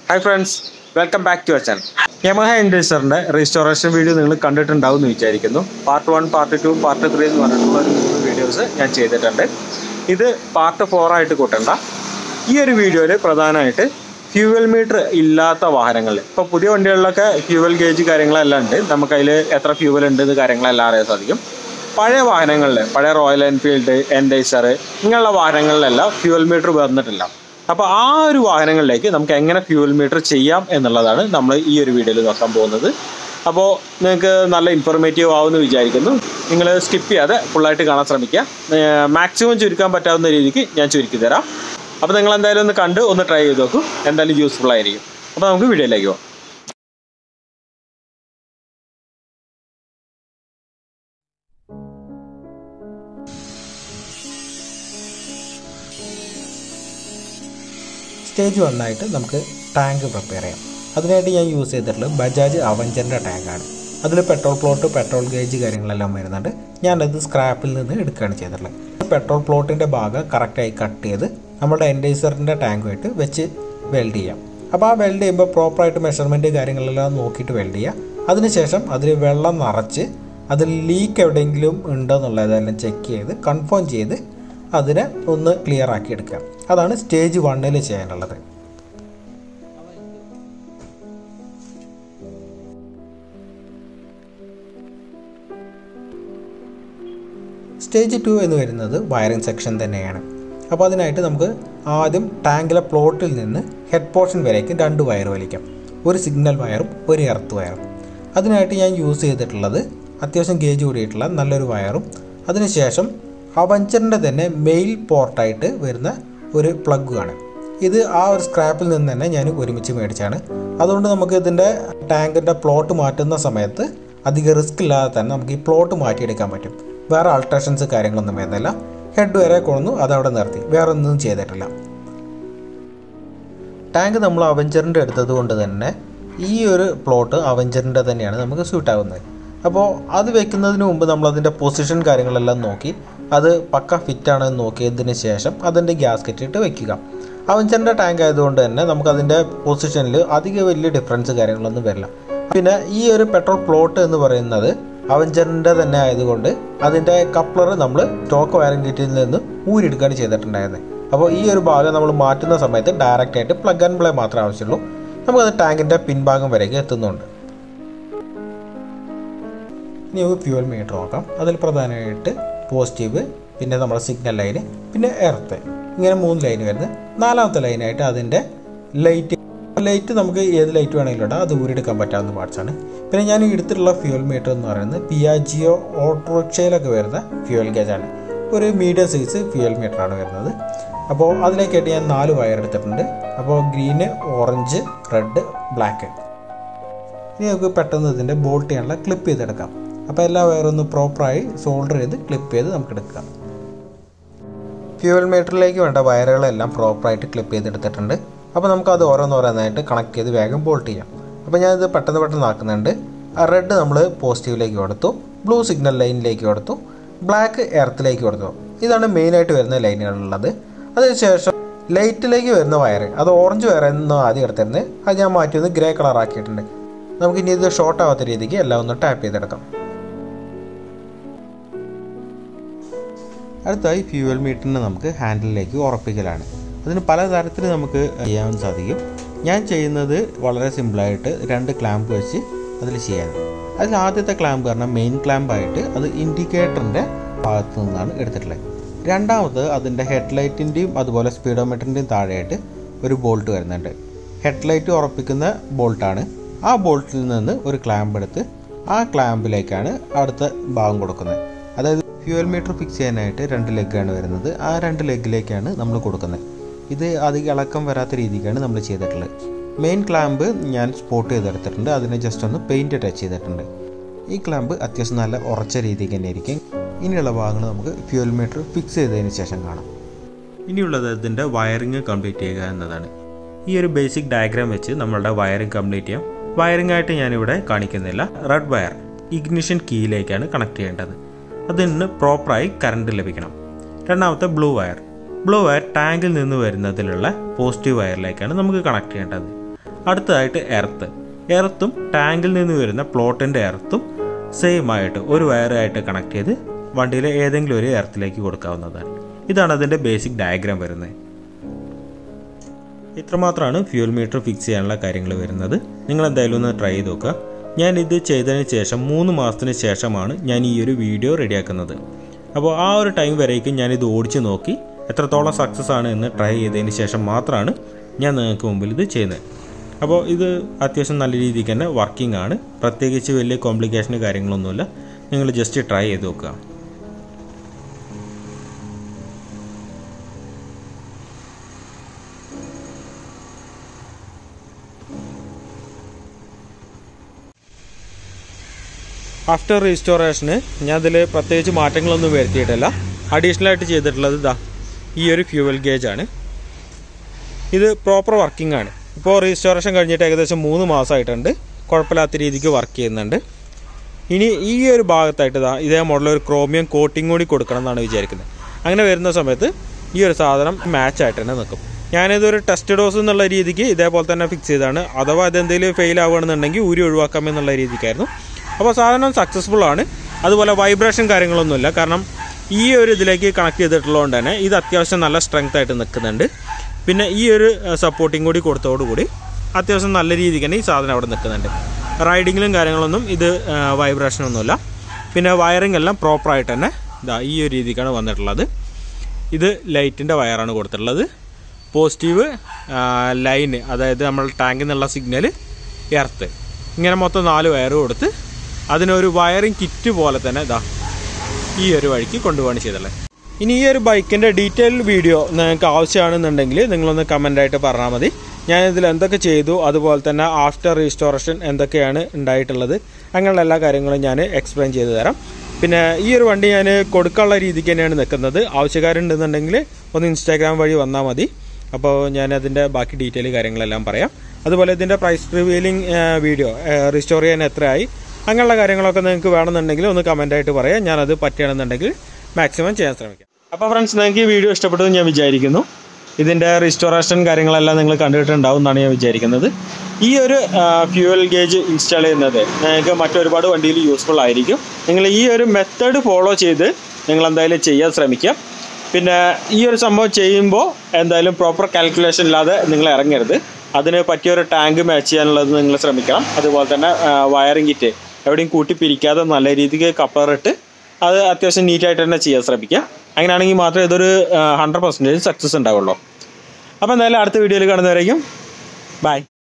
hi friends welcome back to channel Yamaha ഇൻഡസ്ട്രിന്റെ restoration video നിങ്ങൾ കണ്ടിട്ടുണ്ടാവും എന്ന് വിചാരിക്കുന്നു part one part two part three എന്ന് പറഞ്ഞിട്ടുള്ള ഒരു മൂന്ന് വീഡിയോസ് ഞാൻ ചെയ്തിട്ടുണ്ട് ഇത് പാർട്ട് ഫോർ ആയിട്ട് കൂട്ടണ്ട ഈ ഒരു വീഡിയോയിൽ പ്രധാനമായിട്ട് ഫ്യൂവൽ മീറ്റർ ഇല്ലാത്ത വാഹനങ്ങളിൽ ഇപ്പോൾ പുതിയ വണ്ടികളിലൊക്കെ ഫ്യൂവൽ ഗേജ് കാര്യങ്ങളെല്ലാം ഉണ്ട് നമുക്കതിൽ എത്ര ഫ്യൂവൽ ഉണ്ട് എന്ന് കാര്യങ്ങളെല്ലാം അറിയാൻ സാധിക്കും പഴയ വാഹനങ്ങളിൽ പഴയ റോയൽ എൻഫീൽഡ് എൻഡൈസർ ഇങ്ങനെയുള്ള വാഹനങ്ങളിലെല്ലാം ഫ്യൂവൽ മീറ്റർ വന്നിട്ടില്ല അപ്പോൾ ആ ഒരു വാഹനങ്ങളിലേക്ക് നമുക്ക് എങ്ങനെ ഫ്യൂവൽ മീറ്റർ ചെയ്യാം എന്നുള്ളതാണ് നമ്മൾ ഈ ഒരു വീഡിയോയിൽ നോക്കാൻ പോകുന്നത് അപ്പോൾ നിങ്ങൾക്ക് നല്ല ഇൻഫോർമേറ്റീവ് ആവുമെന്ന് വിചാരിക്കുന്നു നിങ്ങൾ സ്കിപ്പ് ചെയ്യാതെ ഫുള്ളായിട്ട് കാണാൻ ശ്രമിക്കുക മാക്സിമം ചുരുക്കാൻ പറ്റാവുന്ന രീതിക്ക് ഞാൻ ചുരുക്കി തരാം അപ്പോൾ നിങ്ങൾ എന്തായാലും ഒന്ന് കണ്ട് ഒന്ന് ട്രൈ ചെയ്ത് നോക്കൂ എന്തായാലും യൂസ്ഫുൾ ആയിരിക്കും അപ്പോൾ നമുക്ക് വീഡിയോയിലേക്ക് പോകാം സ്റ്റേജ് വണ്ണായിട്ട് നമുക്ക് ടാങ്ക് പ്രിപ്പയർ ചെയ്യാം അതിനായിട്ട് ഞാൻ യൂസ് ചെയ്തിട്ടുള്ളത് ബജാജ് അവഞ്ചറിൻ്റെ ടാങ്കാണ് അതിൽ പെട്രോൾ പ്ലോട്ട് പെട്രോൾ ഗേജ് കാര്യങ്ങളെല്ലാം വരുന്നുണ്ട് ഞാനത് സ്ക്രാപ്പിൽ നിന്ന് എടുക്കുകയാണ് ചെയ്തിട്ടുള്ളത് പെട്രോൾ പ്ലോട്ടിൻ്റെ ഭാഗം കറക്റ്റായി കട്ട് ചെയ്ത് നമ്മുടെ എൻഡൈസറിൻ്റെ ടാങ്കുമായിട്ട് വെച്ച് വെൽഡ് ചെയ്യാം അപ്പോൾ ആ വെൽഡ് ചെയ്യുമ്പോൾ പ്രോപ്പറായിട്ട് മെഷർമെൻറ്റ് കാര്യങ്ങളെല്ലാം നോക്കിയിട്ട് വെൽഡ് ചെയ്യുക അതിനുശേഷം അതിൽ വെള്ളം നിറച്ച് അതിൽ ലീക്ക് എവിടെയെങ്കിലും ഉണ്ടോ എന്നുള്ളതെല്ലാം ചെക്ക് ചെയ്ത് കൺഫേം ചെയ്ത് അതിനെ ഒന്ന് ക്ലിയർ ആക്കി എടുക്കുക അതാണ് സ്റ്റേജ് വണ്ണിൽ ചെയ്യാനുള്ളത് സ്റ്റേജ് ടു എന്ന് വരുന്നത് വയറിംഗ് സെക്ഷൻ തന്നെയാണ് അപ്പോൾ അതിനായിട്ട് നമുക്ക് ആദ്യം ടാങ്കിലെ പ്ലോട്ടിൽ നിന്ന് ഹെഡ് പോർഷൻ വരേക്ക് രണ്ട് വയർ വലിക്കാം ഒരു സിഗ്നൽ വയറും ഒരു എർത്ത് വയറും അതിനായിട്ട് ഞാൻ യൂസ് ചെയ്തിട്ടുള്ളത് അത്യാവശ്യം ഗേജ് കൂടിയിട്ടുള്ള നല്ലൊരു വയറും അതിനുശേഷം അവഞ്ചറിൻ്റെ തന്നെ മെയിൽ പോർട്ടായിട്ട് വരുന്ന ഒരു പ്ലഗുമാണ് ഇത് ആ ഒരു സ്ക്രാപ്പിൽ നിന്ന് തന്നെ ഞാൻ ഒരുമിച്ച് മേടിച്ചാണ് അതുകൊണ്ട് നമുക്ക് ഇതിൻ്റെ ടാങ്കിൻ്റെ പ്ലോട്ട് മാറ്റുന്ന സമയത്ത് അധികം റിസ്ക് ഇല്ലാതെ തന്നെ നമുക്ക് ഈ പ്ലോട്ട് മാറ്റിയെടുക്കാൻ പറ്റും വേറെ ആൾട്രേഷൻസ് കാര്യങ്ങളൊന്നും വരുന്നില്ല ഹെഡ് വരെ കൊണ്ടു അതവിടെ നിർത്തി വേറെ ഒന്നും ചെയ്തിട്ടില്ല ടാങ്ക് നമ്മൾ അവഞ്ചറിൻ്റെ എടുത്തത് കൊണ്ട് തന്നെ ഈ ഒരു പ്ലോട്ട് അവഞ്ചറിൻ്റെ തന്നെയാണ് നമുക്ക് സ്യൂട്ട് ആകുന്നത് അപ്പോൾ അത് വെക്കുന്നതിന് മുമ്പ് നമ്മൾ അതിൻ്റെ പൊസിഷൻ കാര്യങ്ങളെല്ലാം നോക്കി അത് പക്ക ഫിറ്റ് ആണെന്ന് നോക്കിയതിന് ശേഷം അതിൻ്റെ ഗ്യാസ്കറ്റ് ഇട്ട് വെക്കുക അവഞ്ചറിൻ്റെ ടാങ്ക് ആയതുകൊണ്ട് തന്നെ നമുക്ക് അതിൻ്റെ പൊസിഷനിൽ അധികം വലിയ ഡിഫറൻസ് കാര്യങ്ങളൊന്നും വരില്ല പിന്നെ ഈ ഒരു പെട്രോൾ പ്ലോട്ട് എന്ന് പറയുന്നത് അവഞ്ചറിൻ്റെ തന്നെ ആയതുകൊണ്ട് അതിൻ്റെ കപ്ലർ നമ്മൾ സ്റ്റോക്ക് വയറിംഗ് കിറ്റിൽ നിന്ന് ഊരിയെടുക്കുകയാണ് ചെയ്തിട്ടുണ്ടായിരുന്നത് അപ്പോൾ ഈ ഒരു ഭാഗം നമ്മൾ മാറ്റുന്ന സമയത്ത് ഡയറക്റ്റ് ആയിട്ട് പ്ലഗ് ആൻഡ് പ്ലേ മാത്രമേ ആവശ്യമുള്ളൂ നമുക്കത് ടാങ്കിൻ്റെ പിൻഭാഗം വരേക്ക് എത്തുന്നുണ്ട് ഇനി നമുക്ക് ഫ്യൂവൽ മീറ്റർ നോക്കാം അതിൽ പ്രധാനമായിട്ട് പോസിറ്റീവ് പിന്നെ നമ്മുടെ സിഗ്നൽ ലൈന് പിന്നെ എർത്ത് ഇങ്ങനെ മൂന്ന് ലൈൻ വരുന്നത് നാലാമത്തെ ലൈനായിട്ട് അതിൻ്റെ ലൈറ്റ് ലൈറ്റ് നമുക്ക് ഏത് ലൈറ്റ് വേണമെങ്കിലും ഇടാം അത് ഊരിയെടുക്കാൻ പറ്റാവുന്ന പാർട്സാണ് പിന്നെ ഞാൻ എടുത്തിട്ടുള്ള ഫ്യൂവൽ മീറ്റർ എന്ന് പറയുന്നത് പിയാജിയോ ഓട്ടോറിക്ഷയിലൊക്കെ വരുന്ന ഫ്യൂവൽ ഗേജാണ് ഒരു മീഡിയം സൈസ് ഫ്യൂവൽ മീറ്ററാണ് വരുന്നത് അപ്പോൾ അതിലേക്കായിട്ട് ഞാൻ നാല് വയർ എടുത്തിട്ടുണ്ട് അപ്പോൾ ഗ്രീന് ഓറഞ്ച് റെഡ് ബ്ലാക്ക് ഇനി നമുക്ക് പെട്ടെന്ന് ഇതിൻ്റെ ബോൾട്ട് ചെയ്യാനുള്ള ക്ലിപ്പ് ചെയ്തെടുക്കാം അപ്പോൾ എല്ലാ വയറും ഒന്ന് പ്രോപ്പറായി സോൾഡർ ചെയ്ത് ക്ലിപ്പ് ചെയ്ത് നമുക്ക് എടുക്കാം ഫ്യൂവൽ മീറ്ററിലേക്ക് വേണ്ട വയറുകളെല്ലാം പ്രോപ്പറായിട്ട് ക്ലിപ്പ് ചെയ്തെടുത്തിട്ടുണ്ട് അപ്പോൾ നമുക്ക് അത് ഓരോന്നോരോന്നായിട്ട് കണക്ട് ചെയ്ത് വേഗം ബോൾട്ട് ചെയ്യാം അപ്പോൾ ഞാനിത് പെട്ടെന്ന് പെട്ടെന്ന് ആക്കുന്നുണ്ട് ആ റെഡ് നമ്മൾ പോസിറ്റീവിലേക്ക് കൊടുത്തു ബ്ലൂ സിഗ്നൽ ലൈനിലേക്ക് കൊടുത്തു ബ്ലാക്ക് എർത്തിലേക്ക് കൊടുത്തു ഇതാണ് മെയിനായിട്ട് വരുന്ന ലൈനുകളുള്ളത് അതിനുശേഷം ലൈറ്റിലേക്ക് വരുന്ന വയർ അത് ഓറഞ്ച് വയർ എന്ന് ആദ്യം എടുത്തിരുന്നത് അത് ഞാൻ മാറ്റി ഒന്ന് ഗ്രേ കളർ ആക്കിയിട്ടുണ്ട് നമുക്കിനി ഇത് ഷോർട്ട് ആവാത്ത രീതിക്ക് എല്ലാം ഒന്ന് ടാപ്പ് ചെയ്തെടുക്കാം അടുത്തായി ഫ്യൂവൽ മീറ്ററിന് നമുക്ക് ഹാൻഡിലിലേക്ക് ഉറപ്പിക്കലാണ് അതിന് പല തരത്തിൽ നമുക്ക് ചെയ്യാൻ സാധിക്കും ഞാൻ ചെയ്യുന്നത് വളരെ സിമ്പിളായിട്ട് രണ്ട് ക്ലാമ്പ് വെച്ച് അതിൽ ചെയ്യാൻ അതിൽ ആദ്യത്തെ ക്ലാമ്പ് പറഞ്ഞാൽ മെയിൻ ക്ലാമ്പായിട്ട് അത് ഇൻഡിക്കേറ്ററിൻ്റെ ഭാഗത്തു നിന്നാണ് എടുത്തിട്ടുള്ളത് രണ്ടാമത് അതിൻ്റെ ഹെഡ്ലൈറ്റിൻ്റെയും അതുപോലെ സ്പീഡോമീറ്ററിൻ്റെയും താഴെയായിട്ട് ഒരു ബോൾട്ട് വരുന്നുണ്ട് ഹെഡ്ലൈറ്റ് ഉറപ്പിക്കുന്ന ബോൾട്ടാണ് ആ ബോൾട്ടിൽ നിന്ന് ഒരു ക്ലാമ്പ് എടുത്ത് ആ ക്ലാമ്പിലേക്കാണ് അടുത്ത ഭാഗം കൊടുക്കുന്നത് അതായത് ഫ്യൂവൽ മീറ്റർ ഫിക്സ് ചെയ്യാനായിട്ട് രണ്ട് ലെഗാണ് വരുന്നത് ആ രണ്ട് ലെഗിലേക്കാണ് നമ്മൾ കൊടുക്കുന്നത് ഇത് അധികം ഇളക്കം വരാത്ത രീതിക്കാണ് നമ്മൾ ചെയ്തിട്ടുള്ളത് മെയിൻ ക്ലാമ്പ് ഞാൻ സ്പോട്ട് ചെയ്തെടുത്തിട്ടുണ്ട് അതിനെ ജസ്റ്റ് ഒന്ന് പെയിൻറ്റ് ടച്ച് ചെയ്തിട്ടുണ്ട് ഈ ക്ലാമ്പ് അത്യാവശ്യം നല്ല ഉറച്ച രീതിക്ക് തന്നെ ആയിരിക്കും ഇനിയുള്ള ഭാഗങ്ങൾ നമുക്ക് ഫ്യൂവൽ മീറ്റർ ഫിക്സ് ചെയ്തതിന് ശേഷം കാണാം ഇനിയുള്ളത് ഇതിൻ്റെ വയറിങ് കംപ്ലീറ്റ് ചെയ്യുക എന്നതാണ് ഈ ഒരു ബേസിക് ഡയഗ്രാം വെച്ച് നമ്മളുടെ വയറിങ് കംപ്ലീറ്റ് ചെയ്യാം വയറിംഗ് ആയിട്ട് ഞാനിവിടെ കാണിക്കുന്നില്ല റെഡ് വയർ ഇഗ്നിഷൻ കീയിലേക്കാണ് കണക്ട് ചെയ്യേണ്ടത് അതിന് പ്രോപ്പറായി കറണ്ട് ലഭിക്കണം രണ്ടാമത്തെ ബ്ലൂ വയർ ബ്ലൂ വയർ ടാങ്കിൽ നിന്ന് വരുന്നതിലുള്ള പോസിറ്റീവ് വയറിലേക്കാണ് നമുക്ക് കണക്ട് ചെയ്യേണ്ടത് അടുത്തതായിട്ട് എർത്ത് എർത്തും ടാങ്കിൽ നിന്ന് വരുന്ന പ്ലോട്ടിൻ്റെ എർത്തും സെയിം ആയിട്ട് ഒരു വയറായിട്ട് കണക്ട് ചെയ്ത് വണ്ടിയിലെ ഏതെങ്കിലും ഒരു എർത്തിലേക്ക് കൊടുക്കാവുന്നതാണ് ഇതാണ് അതിൻ്റെ ബേസിക് ഡയഗ്രാം വരുന്നത് ഇത്രമാത്രമാണ് ഫ്യൂൽ മീറ്റർ ഫിക്സ് ചെയ്യാനുള്ള കാര്യങ്ങൾ വരുന്നത് നിങ്ങൾ എന്തായാലും ഒന്ന് ട്രൈ ചെയ്ത് നോക്കുക ഞാൻ ഇത് ചെയ്തതിന് ശേഷം മൂന്ന് മാസത്തിന് ശേഷമാണ് ഞാൻ ഈ ഒരു വീഡിയോ റെഡിയാക്കുന്നത് അപ്പോൾ ആ ഒരു ടൈം വരേക്കും ഞാനിത് ഓടിച്ച് നോക്കി എത്രത്തോളം സക്സസ് ആണ് എന്ന് ട്രൈ ചെയ്തതിന് ശേഷം മാത്രമാണ് ഞാൻ നിങ്ങൾക്ക് മുമ്പിൽ ഇത് ചെയ്യുന്നത് അപ്പോൾ ഇത് അത്യാവശ്യം നല്ല രീതിക്ക് തന്നെ വർക്കിംഗ് ആണ് പ്രത്യേകിച്ച് വലിയ കോംപ്ലിക്കേഷന് കാര്യങ്ങളൊന്നുമില്ല നിങ്ങൾ ജസ്റ്റ് ട്രൈ ചെയ്ത് നോക്കുക ആഫ്റ്റർ റീസ്റ്റോറേഷന് ഞാൻ അതിൽ പ്രത്യേകിച്ച് മാറ്റങ്ങളൊന്നും വരുത്തിയിട്ടില്ല അഡീഷണൽ ആയിട്ട് ചെയ്തിട്ടുള്ളത് ഇതാ ഈ ഒരു ഫ്യൂവൽ ഗേജ് ആണ് ഇത് പ്രോപ്പർ വർക്കിംഗ് ആണ് ഇപ്പോൾ റീസ്റ്റോറേഷൻ കഴിഞ്ഞിട്ട് ഏകദേശം മൂന്ന് മാസമായിട്ടുണ്ട് കുഴപ്പമില്ലാത്ത രീതിക്ക് വർക്ക് ചെയ്യുന്നുണ്ട് ഇനി ഈ ഒരു ഭാഗത്തായിട്ട് ഇതാ ഇതേ മോഡൽ ഒരു ക്രോമിയം കോട്ടിംഗ് കൂടി കൊടുക്കണം എന്നാണ് വിചാരിക്കുന്നത് അങ്ങനെ വരുന്ന സമയത്ത് ഈ ഒരു സാധനം മാച്ച് ആയിട്ട് തന്നെ നിൽക്കും ഞാനിതൊരു ടെസ്റ്റ് ഡോസ് എന്നുള്ള രീതിക്ക് ഇതേപോലെ തന്നെ ഫിക്സ് ചെയ്താണ് അഥവാ അതെന്തെങ്കിലും ഫെയിൽ ആവുകയാണെന്നുണ്ടെങ്കിൽ ഊരി ഒഴിവാക്കാം എന്നുള്ള രീതിക്കായിരുന്നു അപ്പോൾ സാധനം സക്സസ്ഫുൾ ആണ് അതുപോലെ വൈബ്രേഷൻ കാര്യങ്ങളൊന്നുമില്ല കാരണം ഈ ഒരു ഇതിലേക്ക് കണക്ട് ചെയ്തിട്ടുള്ളതുകൊണ്ട് തന്നെ ഇത് അത്യാവശ്യം നല്ല സ്ട്രെങ്ത് ആയിട്ട് നിൽക്കുന്നുണ്ട് പിന്നെ ഈ ഒരു സപ്പോർട്ടിങ് കൂടി കൊടുത്തതോടുകൂടി അത്യാവശ്യം നല്ല രീതിക്ക് തന്നെ ഈ സാധനം അവിടെ നിൽക്കുന്നുണ്ട് റൈഡിങ്ങിലും കാര്യങ്ങളൊന്നും ഇത് വൈബ്രേഷനൊന്നുമില്ല പിന്നെ വയറിംഗ് എല്ലാം പ്രോപ്പറായിട്ട് തന്നെ ഇതാ ഈ ഒരു രീതിക്കാണ് വന്നിട്ടുള്ളത് ഇത് ലൈറ്റിൻ്റെ വയറാണ് കൊടുത്തിട്ടുള്ളത് പോസിറ്റീവ് ലൈന് അതായത് നമ്മൾ ടാങ്കിൽ നിന്നുള്ള സിഗ്നൽ എർത്ത് ഇങ്ങനെ മൊത്തം നാല് വയർ കൊടുത്ത് അതിനൊരു വയറിംഗ് കിറ്റ് പോലെ തന്നെ ഇതാ ഈ ഒരു വഴിക്ക് കൊണ്ടുപോവാണ് ചെയ്തുള്ളത് ഇനി ഈ ഒരു ബൈക്കിൻ്റെ ഡീറ്റെയിൽ വീഡിയോ നിങ്ങൾക്ക് ആവശ്യമാണെന്നുണ്ടെങ്കിൽ നിങ്ങളൊന്ന് കമൻ്റായിട്ട് പറഞ്ഞാൽ മതി ഞാൻ ഇതിൽ എന്തൊക്കെ ചെയ്തു അതുപോലെ തന്നെ ആഫ്റ്റർ റീസ്റ്റോറേഷൻ എന്തൊക്കെയാണ് ഉണ്ടായിട്ടുള്ളത് അങ്ങനെയുള്ള എല്ലാ കാര്യങ്ങളും ഞാൻ എക്സ്പ്ലെയിൻ ചെയ്തു തരാം പിന്നെ ഈ ഒരു വണ്ടി ഞാൻ കൊടുക്കാനുള്ള രീതിക്ക് തന്നെയാണ് നിൽക്കുന്നത് ആവശ്യക്കാരുണ്ടെന്നുണ്ടെങ്കിൽ ഒന്ന് ഇൻസ്റ്റാഗ്രാം വഴി വന്നാൽ മതി അപ്പോൾ ഞാൻ അതിൻ്റെ ബാക്കി ഡീറ്റെയിൽ കാര്യങ്ങളെല്ലാം പറയാം അതുപോലെ ഇതിൻ്റെ പ്രൈസ് റിവീലിംഗ് വീഡിയോ റീസ്റ്റോർ ചെയ്യാൻ എത്രയായി അങ്ങനെയുള്ള കാര്യങ്ങളൊക്കെ നിങ്ങൾക്ക് വേണമെന്നുണ്ടെങ്കിൽ ഒന്ന് കമൻ്റായിട്ട് പറയാം ഞാനത് പറ്റുകയാണെന്നുണ്ടെങ്കിൽ മാക്സിമം ചെയ്യാൻ ശ്രമിക്കാം അപ്പോൾ ഫ്രണ്ട്സ് നിങ്ങൾക്ക് ഈ വീഡിയോ ഇഷ്ടപ്പെട്ടു ഞാൻ വിചാരിക്കുന്നു ഇതിൻ്റെ റിസ്റ്റോറേഷൻ കാര്യങ്ങളെല്ലാം നിങ്ങൾ കണ്ടിട്ടുണ്ടാവും എന്നാണ് ഞാൻ വിചാരിക്കുന്നത് ഈ ഒരു ഫ്യൂവൽ ഗേജ് ഇൻസ്റ്റാൾ ചെയ്യുന്നത് നിങ്ങൾക്ക് മറ്റൊരുപാട് വണ്ടിയിൽ യൂസ്ഫുൾ ആയിരിക്കും നിങ്ങൾ ഈ ഒരു മെത്തേഡ് ഫോളോ ചെയ്ത് നിങ്ങൾ എന്തായാലും ചെയ്യാൻ ശ്രമിക്കാം പിന്നെ ഈ ഒരു സംഭവം ചെയ്യുമ്പോൾ എന്തായാലും പ്രോപ്പർ കാൽക്കുലേഷൻ ഇല്ലാതെ നിങ്ങൾ ഇറങ്ങരുത് അതിന് പറ്റിയ ഒരു ടാങ്ക് മാച്ച് ചെയ്യാനുള്ളത് നിങ്ങൾ ശ്രമിക്കണം അതുപോലെ തന്നെ വയറിംഗ് കിറ്റ് എവിടെയും കൂട്ടി പിരിക്കാതെ നല്ല രീതിക്ക് കപ്പറിട്ട് അത് അത്യാവശ്യം നീറ്റായിട്ട് തന്നെ ചെയ്യാൻ ശ്രമിക്കുക അങ്ങനെയാണെങ്കിൽ മാത്രമേ ഇതൊരു ഹൺഡ്രഡ് പെർസെൻറ്റേജ് സക്സസ് ഉണ്ടാവുള്ളൂ അപ്പോൾ എന്തായാലും അടുത്ത വീഡിയോയിൽ കാണുന്നവരേക്കും ബൈ